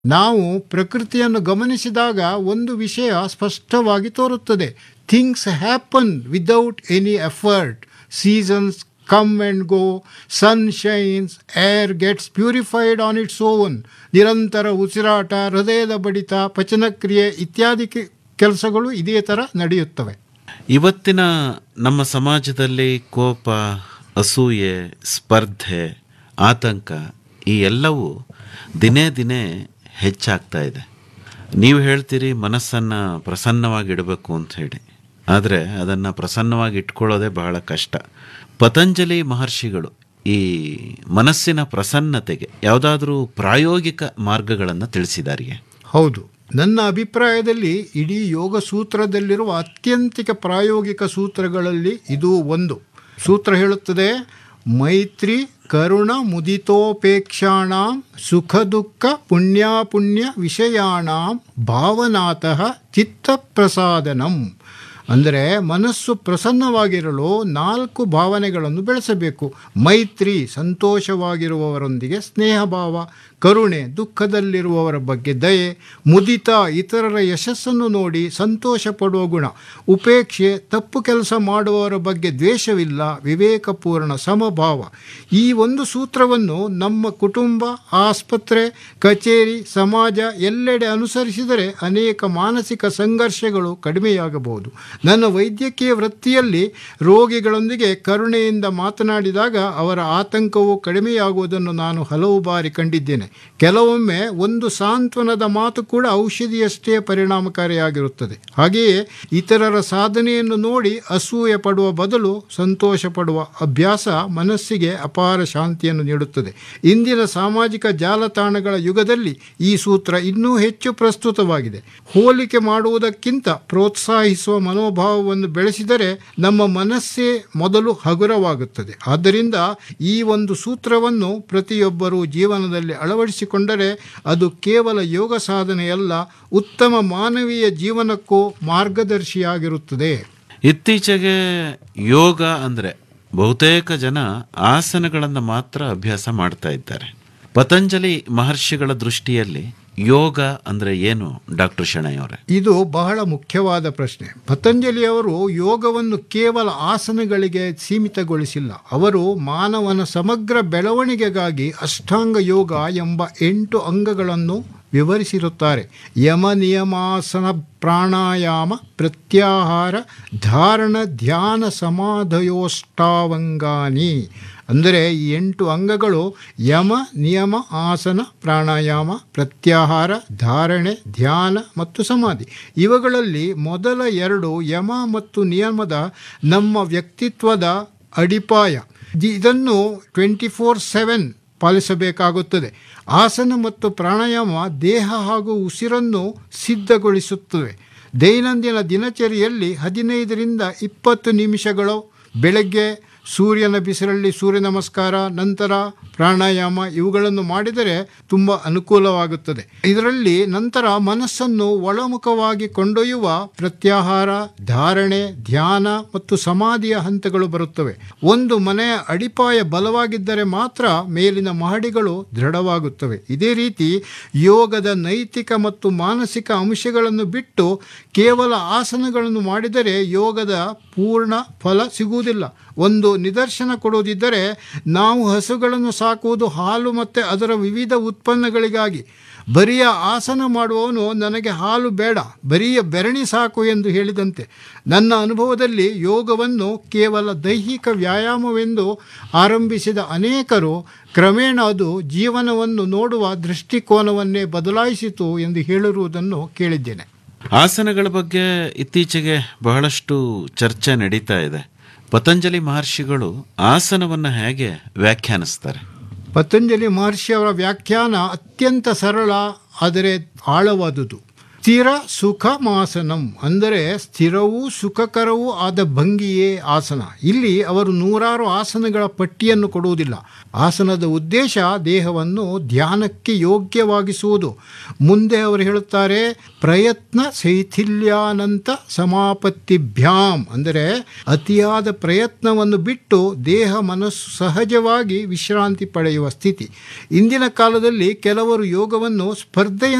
ನಾವು ಪ್ರಕೃತಿಯನ್ನು ಗಮನಿಸಿದಾಗ ಒಂದು ವಿಷಯ ಸ್ಪಷ್ಟವಾಗಿ ತೋರುತ್ತದೆ things happen without any effort seasons come and go sun shines air gets purified on its own ನಿರಂತರ ಉಸಿರಾಟ ಹೃದಯದ ಬಡಿತ ಪಚನಕ್ರಿಯೆ ಇತ್ಯಾದಿ ಕೆ- ಕೆಲಸಗಳು ಇದೇ ಥರ ನಡೆಯುತ್ತವೆ ಇವತ್ತಿನ ನಮ್ಮ ಸಮಾಜದಲ್ಲಿ ಕೋಪ ಅಸೂಯೆ ಸ್ಪರ್ಧೆ ಆತಂಕ ಈ ಎಲ್ಲವೂ ದಿನೇ ದಿನೇ ಹೆಚ್ಚಾಗ್ತಾ ಇದೆ ನೀವು ಹೇಳ್ತೀರಿ ಮನಸ್ಸನ್ನು ಪ್ರಸನ್ನವಾಗಿಡಬೇಕು ಅಂತ ಹೇಳಿ ಆದರೆ ಅದನ್ನು ಪ್ರಸನ್ನವಾಗಿ ಇಟ್ಕೊಳ್ಳೋದೇ ಬಹಳ ಕಷ್ಟ ಪತಂಜಲಿ ಮಹರ್ಷಿಗಳು ಈ ಮನಸ್ಸಿನ ಪ್ರಸನ್ನತೆಗೆ ಯಾವುದಾದ್ರೂ ಪ್ರಾಯೋಗಿಕ ಮಾರ್ಗಗಳನ್ನು ತಿಳಿಸಿದಾರಿಯೇ ಹೌದು ನನ್ನ ಅಭಿಪ್ರಾಯದಲ್ಲಿ ಇಡೀ ಯೋಗ ಸೂತ್ರದಲ್ಲಿರುವ ಅತ್ಯಂತಿಕ ಪ್ರಾಯೋಗಿಕ ಸೂತ್ರಗಳಲ್ಲಿ ಇದು ಒಂದು ಸೂತ್ರ ಹೇಳುತ್ತದೆ ಮೈತ್ರಿ ಕರುಣ ಮುದಿತೋಪೇಕ್ಷಾಣಾಂ ಸುಖ ದುಃಖ ಪುಣ್ಯಾಪುಣ್ಯ ವಿಷಯಾಣಾಂ ಭಾವನಾತಃ ಚಿತ್ತಪ್ರಸಾದನಂ ಅಂದರೆ ಮನಸ್ಸು ಪ್ರಸನ್ನವಾಗಿರಲು ನಾಲ್ಕು ಭಾವನೆಗಳನ್ನು ಬೆಳೆಸಬೇಕು ಮೈತ್ರಿ ಸಂತೋಷವಾಗಿರುವವರೊಂದಿಗೆ ಸ್ನೇಹ ಭಾವ ಕರುಣೆ ದುಃಖದಲ್ಲಿರುವವರ ಬಗ್ಗೆ ದಯೆ ಮುದಿತ ಇತರರ ಯಶಸ್ಸನ್ನು ನೋಡಿ ಸಂತೋಷ ಪಡುವ ಗುಣ ಉಪೇಕ್ಷೆ ತಪ್ಪು ಕೆಲಸ ಮಾಡುವವರ ಬಗ್ಗೆ ದ್ವೇಷವಿಲ್ಲ ವಿವೇಕಪೂರ್ಣ ಸಮಭಾವ ಈ ಒಂದು ಸೂತ್ರವನ್ನು ನಮ್ಮ ಕುಟುಂಬ ಆಸ್ಪತ್ರೆ ಕಚೇರಿ ಸಮಾಜ ಎಲ್ಲೆಡೆ ಅನುಸರಿಸಿದರೆ ಅನೇಕ ಮಾನಸಿಕ ಸಂಘರ್ಷಗಳು ಕಡಿಮೆಯಾಗಬಹುದು ನನ್ನ ವೈದ್ಯಕೀಯ ವೃತ್ತಿಯಲ್ಲಿ ರೋಗಿಗಳೊಂದಿಗೆ ಕರುಣೆಯಿಂದ ಮಾತನಾಡಿದಾಗ ಅವರ ಆತಂಕವು ಕಡಿಮೆಯಾಗುವುದನ್ನು ನಾನು ಹಲವು ಬಾರಿ ಕಂಡಿದ್ದೇನೆ ಕೆಲವೊಮ್ಮೆ ಒಂದು ಸಾಂತ್ವನದ ಮಾತು ಕೂಡ ಔಷಧಿಯಷ್ಟೇ ಪರಿಣಾಮಕಾರಿಯಾಗಿರುತ್ತದೆ ಹಾಗೆಯೇ ಇತರರ ಸಾಧನೆಯನ್ನು ನೋಡಿ ಅಸೂಯೆ ಪಡುವ ಬದಲು ಸಂತೋಷ ಪಡುವ ಅಭ್ಯಾಸ ಮನಸ್ಸಿಗೆ ಅಪಾರ ಶಾಂತಿಯನ್ನು ನೀಡುತ್ತದೆ ಇಂದಿನ ಸಾಮಾಜಿಕ ಜಾಲತಾಣಗಳ ಯುಗದಲ್ಲಿ ಈ ಸೂತ್ರ ಇನ್ನೂ ಹೆಚ್ಚು ಪ್ರಸ್ತುತವಾಗಿದೆ ಹೋಲಿಕೆ ಮಾಡುವುದಕ್ಕಿಂತ ಪ್ರೋತ್ಸಾಹಿಸುವ ಮನೋಭಾವವನ್ನು ಬೆಳೆಸಿದರೆ ನಮ್ಮ ಮನಸ್ಸೇ ಮೊದಲು ಹಗುರವಾಗುತ್ತದೆ ಆದ್ದರಿಂದ ಈ ಒಂದು ಸೂತ್ರವನ್ನು ಪ್ರತಿಯೊಬ್ಬರೂ ಜೀವನದಲ್ಲಿ ಅಳವಡಿಸಿಕೊಂಡರೆ ಅದು ಕೇವಲ ಯೋಗ ಸಾಧನೆಯಲ್ಲ ಉತ್ತಮ ಮಾನವೀಯ ಜೀವನಕ್ಕೂ ಮಾರ್ಗದರ್ಶಿಯಾಗಿರುತ್ತದೆ ಇತ್ತೀಚೆಗೆ ಯೋಗ ಅಂದರೆ ಬಹುತೇಕ ಜನ ಆಸನಗಳನ್ನು ಮಾತ್ರ ಅಭ್ಯಾಸ ಮಾಡ್ತಾ ಇದ್ದಾರೆ ಪತಂಜಲಿ ಮಹರ್ಷಿಗಳ ದೃಷ್ಟಿಯಲ್ಲಿ ಯೋಗ ಅಂದರೆ ಏನು ಡಾಕ್ಟರ್ ಶೆಣೈ ಅವರೇ ಇದು ಬಹಳ ಮುಖ್ಯವಾದ ಪ್ರಶ್ನೆ ಪತಂಜಲಿಯವರು ಯೋಗವನ್ನು ಕೇವಲ ಆಸನಗಳಿಗೆ ಸೀಮಿತಗೊಳಿಸಿಲ್ಲ ಅವರು ಮಾನವನ ಸಮಗ್ರ ಬೆಳವಣಿಗೆಗಾಗಿ ಅಷ್ಟಾಂಗ ಯೋಗ ಎಂಬ ಎಂಟು ಅಂಗಗಳನ್ನು ವಿವರಿಸಿರುತ್ತಾರೆ ಯಮ ನಿಯಮಾಸನ ಪ್ರಾಣಾಯಾಮ ಪ್ರತ್ಯಾಹಾರ ಧಾರಣ ಧ್ಯಾನ ಸಮಾಧಯೋಷ್ಟಾವಂಗಾನಿ ಅಂದರೆ ಈ ಎಂಟು ಅಂಗಗಳು ಯಮ ನಿಯಮ ಆಸನ ಪ್ರಾಣಾಯಾಮ ಪ್ರತ್ಯಾಹಾರ ಧಾರಣೆ ಧ್ಯಾನ ಮತ್ತು ಸಮಾಧಿ ಇವುಗಳಲ್ಲಿ ಮೊದಲ ಎರಡು ಯಮ ಮತ್ತು ನಿಯಮದ ನಮ್ಮ ವ್ಯಕ್ತಿತ್ವದ ಅಡಿಪಾಯ ದಿ- ಇದನ್ನು ಟ್ವೆಂಟಿ ಫೋರ್ ಸೆವೆನ್ ಪಾಲಿಸಬೇಕಾಗುತ್ತದೆ ಆಸನ ಮತ್ತು ಪ್ರಾಣಾಯಾಮ ದೇಹ ಹಾಗೂ ಉಸಿರನ್ನು ಸಿದ್ಧಗೊಳಿಸುತ್ತವೆ ದೈನಂದಿನ ದಿನಚರಿಯಲ್ಲಿ ಹದಿನೈದರಿಂದ ಇಪ್ಪತ್ತು ನಿಮಿಷಗಳು ಬೆಳಗ್ಗೆ ಸೂರ್ಯನ ಬಿಸಿಲಲ್ಲಿ ಸೂರ್ಯ ನಮಸ್ಕಾರ ನಂತರ ಪ್ರಾಣಾಯಾಮ ಇವುಗಳನ್ನು ಮಾಡಿದರೆ ತುಂಬ ಅನುಕೂಲವಾಗುತ್ತದೆ ಇದರಲ್ಲಿ ನಂತರ ಮನಸ್ಸನ್ನು ಒಳಮುಖವಾಗಿ ಕೊಂಡೊಯ್ಯುವ ಪ್ರತ್ಯಾಹಾರ ಧಾರಣೆ ಧ್ಯಾನ ಮತ್ತು ಸಮಾಧಿಯ ಹಂತಗಳು ಬರುತ್ತವೆ ಒಂದು ಮನೆಯ ಅಡಿಪಾಯ ಬಲವಾಗಿದ್ದರೆ ಮಾತ್ರ ಮೇಲಿನ ಮಹಡಿಗಳು ದೃಢವಾಗುತ್ತವೆ ಇದೇ ರೀತಿ ಯೋಗದ ನೈತಿಕ ಮತ್ತು ಮಾನಸಿಕ ಅಂಶಗಳನ್ನು ಬಿಟ್ಟು ಕೇವಲ ಆಸನಗಳನ್ನು ಮಾಡಿದರೆ ಯೋಗದ ಪೂರ್ಣ ಫಲ ಸಿಗುವುದಿಲ್ಲ ಒಂದು ನಿದರ್ಶನ ಕೊಡುವುದಿದ್ದರೆ ನಾವು ಹಸುಗಳನ್ನು ಸಾಕುವುದು ಹಾಲು ಮತ್ತು ಅದರ ವಿವಿಧ ಉತ್ಪನ್ನಗಳಿಗಾಗಿ ಬರಿಯ ಆಸನ ಮಾಡುವವನು ನನಗೆ ಹಾಲು ಬೇಡ ಬರಿಯ ಬೆರಣಿ ಸಾಕು ಎಂದು ಹೇಳಿದಂತೆ ನನ್ನ ಅನುಭವದಲ್ಲಿ ಯೋಗವನ್ನು ಕೇವಲ ದೈಹಿಕ ವ್ಯಾಯಾಮವೆಂದು ಆರಂಭಿಸಿದ ಅನೇಕರು ಕ್ರಮೇಣ ಅದು ಜೀವನವನ್ನು ನೋಡುವ ದೃಷ್ಟಿಕೋನವನ್ನೇ ಬದಲಾಯಿಸಿತು ಎಂದು ಹೇಳಿರುವುದನ್ನು ಕೇಳಿದ್ದೇನೆ ಆಸನಗಳ ಬಗ್ಗೆ ಇತ್ತೀಚೆಗೆ ಬಹಳಷ್ಟು ಚರ್ಚೆ ನಡೀತಾ ಇದೆ ಪತಂಜಲಿ ಮಹರ್ಷಿಗಳು ಆಸನವನ್ನು ಹೇಗೆ ವ್ಯಾಖ್ಯಾನಿಸ್ತಾರೆ ಪತಂಜಲಿ ಮಹರ್ಷಿಯವರ ವ್ಯಾಖ್ಯಾನ ಅತ್ಯಂತ ಸರಳ ಆದರೆ ಆಳವಾದುದು ಸ್ಥಿರ ಸುಖಮಾಸನಂ ಅಂದರೆ ಸ್ಥಿರವೂ ಸುಖಕರವೂ ಆದ ಭಂಗಿಯೇ ಆಸನ ಇಲ್ಲಿ ಅವರು ನೂರಾರು ಆಸನಗಳ ಪಟ್ಟಿಯನ್ನು ಕೊಡುವುದಿಲ್ಲ ಆಸನದ ಉದ್ದೇಶ ದೇಹವನ್ನು ಧ್ಯಾನಕ್ಕೆ ಯೋಗ್ಯವಾಗಿಸುವುದು ಮುಂದೆ ಅವರು ಹೇಳುತ್ತಾರೆ ಪ್ರಯತ್ನ ಶೈಥಿಲ್ಯಾನಂತ ಸಮಾಪತ್ತಿಭ್ಯಾಂ ಅಂದರೆ ಅತಿಯಾದ ಪ್ರಯತ್ನವನ್ನು ಬಿಟ್ಟು ದೇಹ ಮನಸ್ಸು ಸಹಜವಾಗಿ ವಿಶ್ರಾಂತಿ ಪಡೆಯುವ ಸ್ಥಿತಿ ಇಂದಿನ ಕಾಲದಲ್ಲಿ ಕೆಲವರು ಯೋಗವನ್ನು ಸ್ಪರ್ಧೆಯ